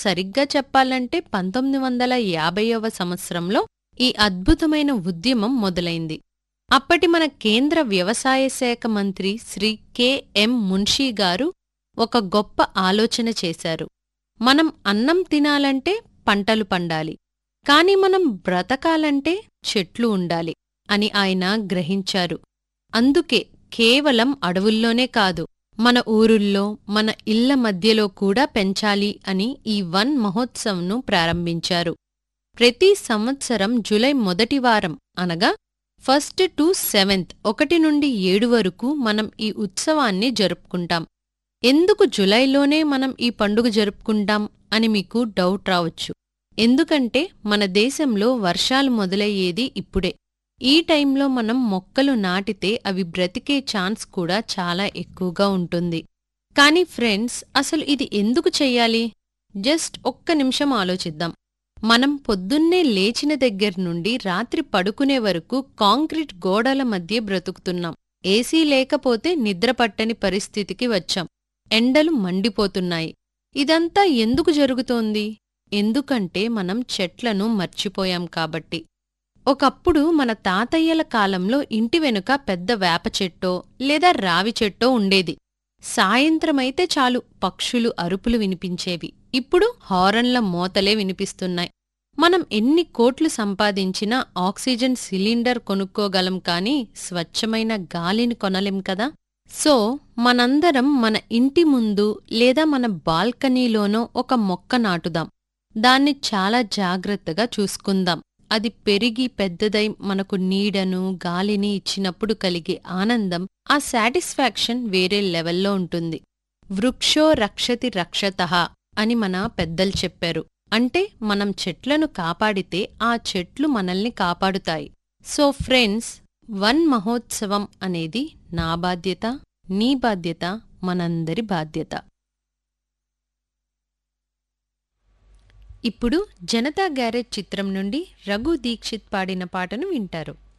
సరిగ్గా చెప్పాలంటే పంతొమ్మిది వందల యాభైవ సంవత్సరంలో ఈ అద్భుతమైన ఉద్యమం మొదలైంది అప్పటి మన కేంద్ర వ్యవసాయ శాఖ మంత్రి శ్రీ కెఎం మున్షీ గారు ఒక గొప్ప ఆలోచన చేశారు మనం అన్నం తినాలంటే పంటలు పండాలి కాని మనం బ్రతకాలంటే చెట్లు ఉండాలి అని ఆయన గ్రహించారు అందుకే కేవలం అడవుల్లోనే కాదు మన ఊరుల్లో మన ఇళ్ల మధ్యలో కూడా పెంచాలి అని ఈ వన్ మహోత్సవ్ను ప్రారంభించారు ప్రతి సంవత్సరం జులై మొదటి వారం అనగా ఫస్ట్ టు సెవెంత్ ఒకటి నుండి ఏడు వరకు మనం ఈ ఉత్సవాన్ని జరుపుకుంటాం ఎందుకు జులైలోనే మనం ఈ పండుగ జరుపుకుంటాం అని మీకు డౌట్ రావచ్చు ఎందుకంటే మన దేశంలో వర్షాలు మొదలయ్యేది ఇప్పుడే ఈ టైంలో మనం మొక్కలు నాటితే అవి బ్రతికే ఛాన్స్ కూడా చాలా ఎక్కువగా ఉంటుంది కానీ ఫ్రెండ్స్ అసలు ఇది ఎందుకు చెయ్యాలి జస్ట్ ఒక్క నిమిషం ఆలోచిద్దాం మనం పొద్దున్నే లేచిన దగ్గర్నుండి రాత్రి పడుకునే వరకు కాంక్రీట్ గోడల మధ్య బ్రతుకుతున్నాం ఏసీ లేకపోతే నిద్రపట్టని పరిస్థితికి వచ్చాం ఎండలు మండిపోతున్నాయి ఇదంతా ఎందుకు జరుగుతోంది ఎందుకంటే మనం చెట్లను మర్చిపోయాం కాబట్టి ఒకప్పుడు మన తాతయ్యల కాలంలో ఇంటి వెనుక పెద్ద వేప చెట్టో లేదా రావి చెట్టో ఉండేది సాయంత్రమైతే చాలు పక్షులు అరుపులు వినిపించేవి ఇప్పుడు హారన్ల మోతలే వినిపిస్తున్నాయి మనం ఎన్ని కోట్లు సంపాదించినా ఆక్సిజన్ సిలిండర్ కొనుక్కోగలం కానీ స్వచ్ఛమైన గాలిని కొనలేం కదా సో మనందరం మన ఇంటి ముందు లేదా మన బాల్కనీలోనో ఒక మొక్క నాటుదాం దాన్ని చాలా జాగ్రత్తగా చూసుకుందాం అది పెరిగి పెద్దదై మనకు నీడను గాలిని ఇచ్చినప్పుడు కలిగే ఆనందం ఆ సాటిస్ఫాక్షన్ వేరే లెవెల్లో ఉంటుంది వృక్షో రక్షతి రక్షతః అని మన పెద్దలు చెప్పారు అంటే మనం చెట్లను కాపాడితే ఆ చెట్లు మనల్ని కాపాడుతాయి సో ఫ్రెండ్స్ వన్ మహోత్సవం అనేది నా బాధ్యత నీ బాధ్యత మనందరి బాధ్యత ఇప్పుడు జనతా గ్యారేజ్ చిత్రం నుండి రఘు దీక్షిత్ పాడిన పాటను వింటారు